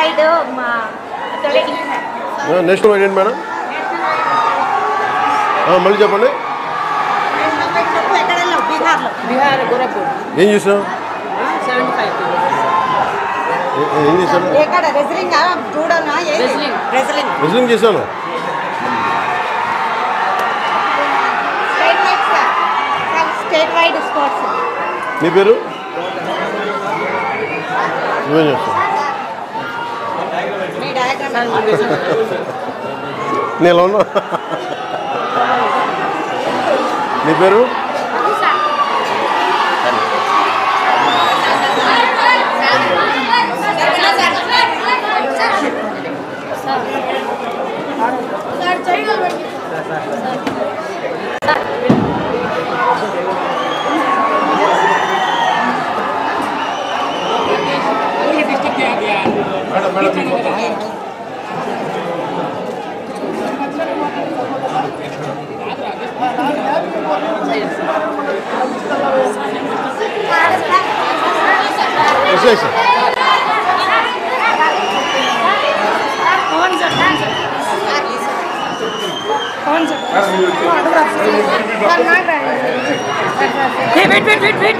Wide మా తొలగి next wide ఏంటి మేడం ఆ, మళ్ళీ చెప్పండి ఎక్కడ వెళ్ళావు బీహార్లో బిహార్ గోరఖ్పూర్ ఏం చేసావు సెవెంటీ ఫైవ్ ఏ- ఏం చేశాను ఎక్కడ రెజ్లింగ్ జూడోనా Wrestling. రెజ్లింగ్ రెజ్లింగ్ చేశాను state wide sir sir state wide sports నీ పేరు నువ్వేం చేస్తావు మీ డయాగ్రామ్ నేను ఎలా ఉన్నా నీ పేరు yes yes wait wait wait wait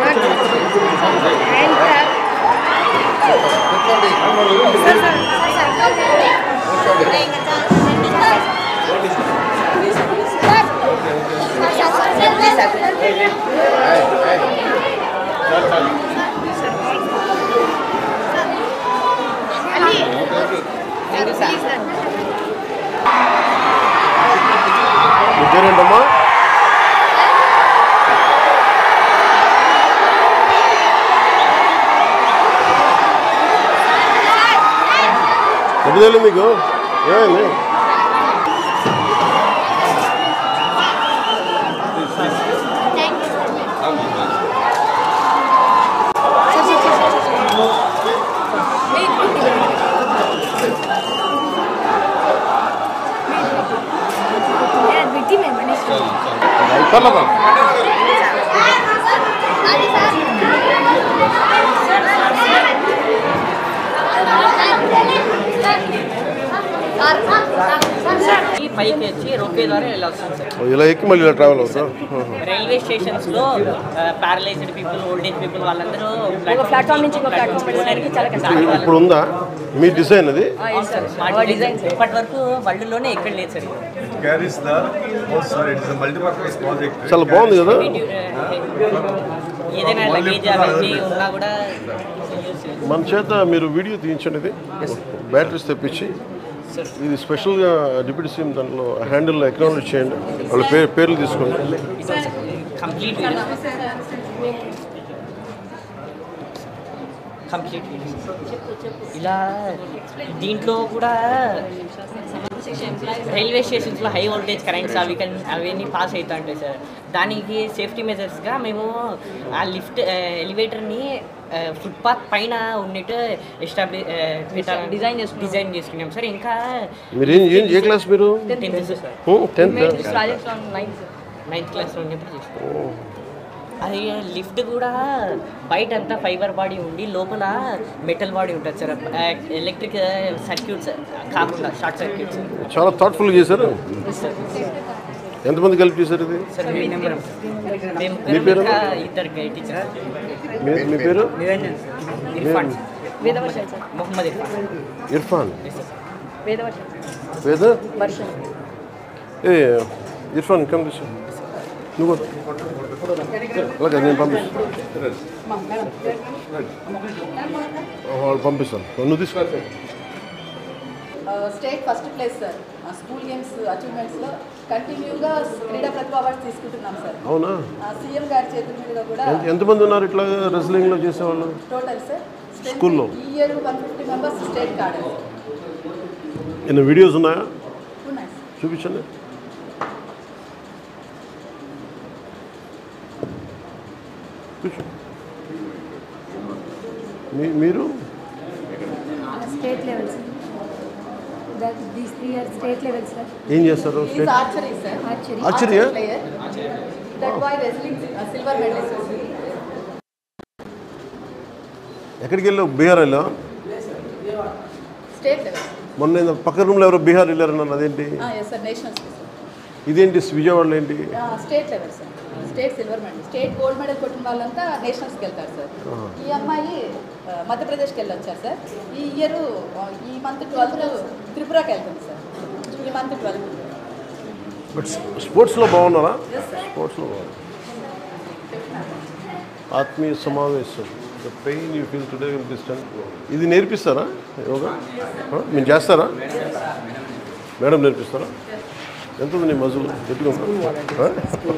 నీ పేరేంటమ్మా ఎప్పుడు తెలియదు మీకు ఏమైంది పర్లేదా ఈ పైకి వచ్చి రోపే ద్వారా వెళ్ళాల్సింది సార్ ఇలా ఎక్కి మళ్ళీ ఇలా ట్రావెల్ అవుతా రైల్వే స్టేషన్స్ లో పారలైజ్డ్ పీపుల్ ఓల్డేజ్ పీపుల్ వాళ్ళందరూ ప్లాట్ఫామ్ నుంచి ఇంకో ప్లాట్ఫామ్ వెళ్ళడానికి చాలా కష్టం ఇప్పుడు ఉందా మీ డిజైన్ అది డిజైన్ ఇప్పటి వరకు వరల్డ్లోనే ఎక్కడ లేదు సార్ ఇది. carries the oh sorry it is a multi-purpose project చాలా బాగుంది కదా ఏదైనా లగేజ్ అవన్నీ ఉన్నా కూడా మన చేత మీరు వీడియో తీయించండి ఇది బ్యాటరీస్ తెప్పించి ఇది స్పెషల్గా డిప్యూటీ సీఎం దాంట్లో హ్యాండిల్ అక్నాలజ్ చేయండి వాళ్ళ పేరు పేర్లు తీసుకోండి కంప్లీట్ కంప్లీట్ ఇలా దీంట్లో కూడా రైల్వే స్టేషన్స్లో హై వోల్టేజ్ కరెంట్స్ అవి కన్ అవన్నీ పాస్ అవుతా ఉంటాయి సార్ దానికి సేఫ్టీ మెజర్స్గా మేము ఆ లిఫ్ట్ ఎలివేటర్ని ఫుట్పాత్ పైన ఉన్నట్టు ఎస్టాబ్లిష్ డిజైన్ చేసు డిజైన్ చేసుకున్నాం సార్ ఇంకా మీరు ఏం ఏం ఏ క్లాస్ మీరు టెన్త్ సార్ టెన్త్ నైన్త్ క్లాస్లో ఉన్నప్పుడు చేసుకున్నాం అది లిఫ్ట్ కూడా బయట అంతా ఫైబర్ బాడీ ఉండి లోపల మెటల్ బాడీ ఉంటుంది సార్ ఎలక్ట్రిక్ సర్క్యూట్స్ కాకుండా షార్ట్ సర్క్యూట్స్ చాలా థాట్ఫుల్గా చేశారు ఎంతమంది కలిపి చేశారు ఇది సార్ మీ నెంబర్ మేము మీ పేరు? ఇంకా ఇద్దరు టీచర్ మీ మీ పేరు Irfan Vedavarsham sir Mohammed Irfan Irfan Vedavarsham Veda Varsham A Irfan come this నువ్వు అలాగే నేను పంపిస్తాను వాళ్ళు పంపిస్తాను నువ్వు తీసుకో state first place sir school games అచీవ్మెంట్స్లో కంటిన్యూగా క్రీడా ప్రతిభ అవార్డ్స్ తీసుకుంటున్నాం సార్ అవునా సీఎం గారి చేతుల మీదుగా కూడా ఎంత- ఎంతమంది ఉన్నారు ఇట్లా రెస్లింగ్లో చేసేవాళ్ళు టోటల్ సార్ స్కూల్లో? ఈ year one fifty members state card ఎన్ని వీడియోస్ ఉన్నాయా ఉన్నాయి సార్ చూపించండి కూర్చో. మీ మీరు state level sir that these three are state level sir ఏం చేస్తారు is state archery sir archery ఆర్చరీయా player that boy wrestling silver medalist ఎక్కడికి వెళ్ళావు బీహార్ వెళ్ళావు స్టేట్ లెవెల్ మొన్న ఏదో పక్క రూమ్లో ఎవరో బీహార్ వెళ్ళారన్నారు అదేంటి ఎస్ సార్ నేషనల్స్ సార్ ఇదేంటి విజయవాడలో ఏంటి state level sir state silver medal state gold medal కొట్టిన వాళ్ళంతా నేషనల్స్కి వెళ్తారు సార్ ఈ అమ్మాయి ఆ, మధ్యప్రదేశ్కి వెళ్ళొచ్చారు సార్ ఈ ఇయర్ ఈ మంత్ ట్వెల్త్ త్రిపురకి వెళ్తుంది సార్ ఈ మంత్ ట్వెల్త్ బట్ స్పోర్ట్స్లో బాగున్నారా ఎస్ సార్ స్పోర్ట్స్లో బాగున్నారు ఆత్మీయ సమావేశం the pain you feel today will be strength ఇది నేర్పిస్తారా యోగా ఆ? మీరు చేస్తారా మేడం నేర్పిస్తారా ఎంత ఉంది నీ మజులు పెట్టుకుంటా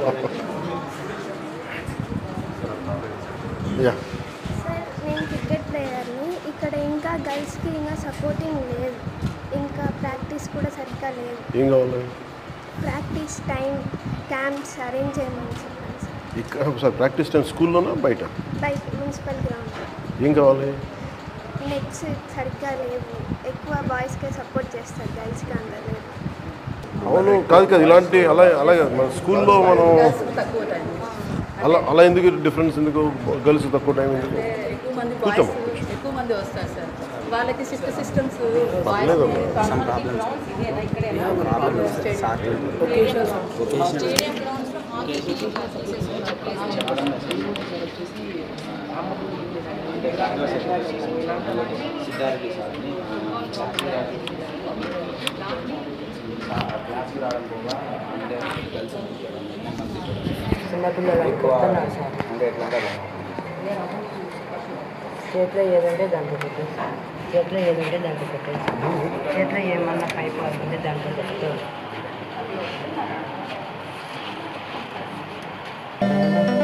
యా సార్ నేను క్రికెట్ ప్లేయర్ని ఇక్కడ ఇంకా గర్ల్స్కి ఇంకా సపోర్టింగ్ లేదు ఇంకా ప్రాక్టీస్ కూడా సరిగ్గా లేదు ఏం కావాలి ప్రాక్టీస్ టైం క్యాంప్స్ అరేంజ్ చేయమని చెప్పాను సార్ ఇక్కడ ఒకసారి ప్రాక్టీస్ టైం స్కూల్లోనా బయట బయట మున్సిపల్ గ్రౌండ్ ఏం కావాలి నెట్స్ సరిగ్గా లేవు ఎక్కువ బాయ్స్కే సపోర్ట్ చేస్తారు గర్ల్స్కి అందరు లేదు అవును కాదు కాదు ఇలాంటి అలా అలాగే మన స్కూల్లో మనం తక్కువ టైం అలా అలా ఎందుకు డిఫరెన్స్ ఎందుకు గర్ల్స్ తక్కువ టైం ఎందుకు ఎక్కువ మంది కూర్చోమ్మా, బాయ్స్ ఎక్కువ మంది వస్తారు సార్ వాళ్ళకి షిఫ్ట్ సిస్టమ్స్ పర్లేదమ్మా. చేతిలో ఏదంటే దాంట్లో పెట్టేసి చేతిలో ఏదంటే దాంట్లో పెట్టేసి చేతిలో ఏమన్నా పైపు వస్తుంటే దాంట్లో పెట్టుకో